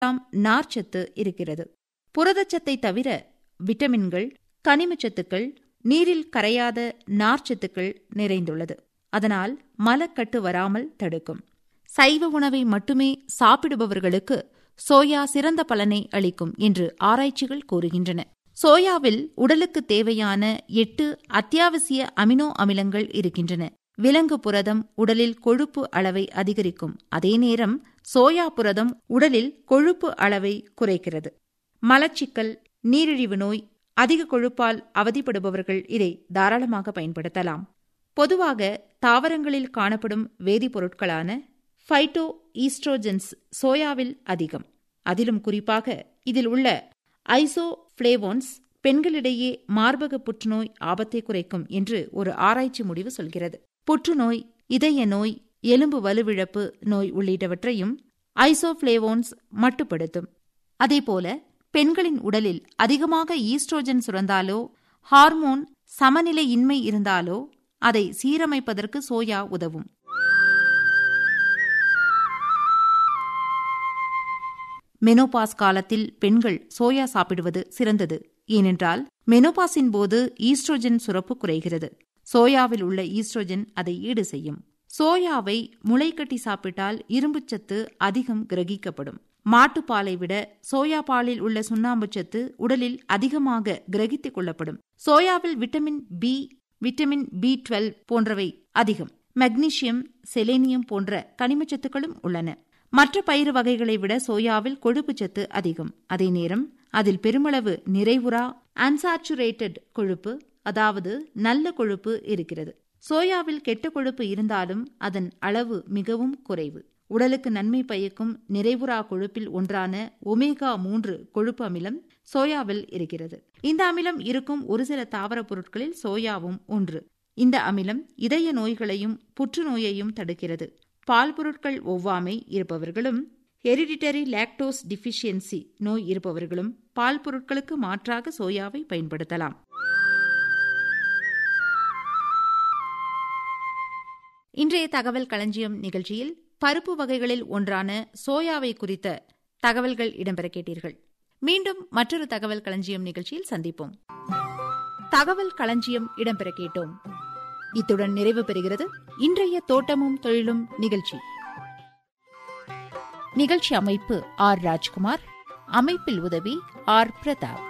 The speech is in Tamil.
எல்லாம் நார்ச்சத்து இருக்கிறது புரதச்சத்தை தவிர விட்டமின்கள் கனிமச்சத்துக்கள் நீரில் கரையாத நார்ச்சத்துக்கள் நிறைந்துள்ளது அதனால் மலக்கட்டு வராமல் தடுக்கும் சைவ உணவை மட்டுமே சாப்பிடுபவர்களுக்கு சோயா சிறந்த பலனை அளிக்கும் என்று ஆராய்ச்சிகள் கூறுகின்றன சோயாவில் உடலுக்கு தேவையான எட்டு அத்தியாவசிய அமினோ அமிலங்கள் இருக்கின்றன விலங்கு புரதம் உடலில் கொழுப்பு அளவை அதிகரிக்கும் அதே நேரம் சோயா புரதம் உடலில் கொழுப்பு அளவை குறைக்கிறது மலச்சிக்கல் நீரிழிவு நோய் அதிக கொழுப்பால் அவதிப்படுபவர்கள் இதை தாராளமாக பயன்படுத்தலாம் பொதுவாக தாவரங்களில் காணப்படும் வேதிப்பொருட்களான ஃபைட்டோ ஈஸ்ட்ரோஜென்ஸ் சோயாவில் அதிகம் அதிலும் குறிப்பாக இதில் உள்ள ஐசோஃப்ளேவோன்ஸ் பெண்களிடையே மார்பக புற்றுநோய் ஆபத்தை குறைக்கும் என்று ஒரு ஆராய்ச்சி முடிவு சொல்கிறது புற்றுநோய் இதய நோய் எலும்பு வலுவிழப்பு நோய் உள்ளிட்டவற்றையும் ஐசோஃப்ளேவோன்ஸ் மட்டுப்படுத்தும் அதேபோல பெண்களின் உடலில் அதிகமாக ஈஸ்ட்ரோஜன் சுரந்தாலோ ஹார்மோன் சமநிலையின்மை இருந்தாலோ அதை சீரமைப்பதற்கு சோயா உதவும் மெனோபாஸ் காலத்தில் பெண்கள் சோயா சாப்பிடுவது சிறந்தது ஏனென்றால் மெனோபாஸின் போது ஈஸ்ட்ரோஜன் சுரப்பு குறைகிறது சோயாவில் உள்ள ஈஸ்ட்ரோஜன் அதை ஈடு செய்யும் சோயாவை முளைக்கட்டி சாப்பிட்டால் இரும்புச்சத்து அதிகம் கிரகிக்கப்படும் மாட்டுப்பாலை விட சோயா பாலில் உள்ள சுண்ணாம்புச்சத்து உடலில் அதிகமாக கிரகித்துக் கொள்ளப்படும் சோயாவில் vitamin B vitamin B twelve போன்றவை அதிகம் மெக்னீசியம் செலேனியம் போன்ற கனிமச்சத்துக்களும் உள்ளன மற்ற பயிறு வகைகளை விட சோயாவில் கொழுப்புச்சத்து அதிகம் அதே நேரம் அதில் பெருமளவு நிறைவுறா அன்சாச்சுரேட்டட் கொழுப்பு அதாவது நல்ல கொழுப்பு இருக்கிறது சோயாவில் கெட்ட கொழுப்பு இருந்தாலும் அதன் அளவு மிகவும் குறைவு உடலுக்கு நன்மை பயக்கும் நிறைவுறா கொழுப்பில் ஒன்றான ஒமேகா மூன்று கொழுப்பு அமிலம் சோயாவில் இருக்கிறது இந்த அமிலம் இருக்கும் ஒரு சில தாவரப் பொருட்களில் சோயாவும் ஒன்று இந்த அமிலம் இதய நோய்களையும் புற்றுநோயையும் தடுக்கிறது பால் பொருட்கள் ஒவ்வாமை இருப்பவர்களும் ஹெரிடிட்டரி லாக்டோஸ் டிஃபிஷியன்சி நோய் இருப்பவர்களும் பால் பொருட்களுக்கு மாற்றாக சோயாவை பயன்படுத்தலாம் இன்றைய தகவல் களஞ்சியம் நிகழ்ச்சியில் பருப்பு வகைகளில் ஒன்றான சோயாவை குறித்த தகவல்கள் இடம்பெற கேட்டீர்கள் மீண்டும் மற்றொரு தகவல் களஞ்சியம் நிகழ்ச்சியில் சந்திப்போம் தகவல் களஞ்சியம் இடம்பெற கேட்டோம் இத்துடன் நிறைவு பெறுகிறது இன்றைய தோட்டமும் தொழிலும் நிகழ்ச்சி நிகழ்ச்சி அமைப்பு ஆர் ராஜ்குமார் அமைப்பில் உதவி ஆர் பிரதாப்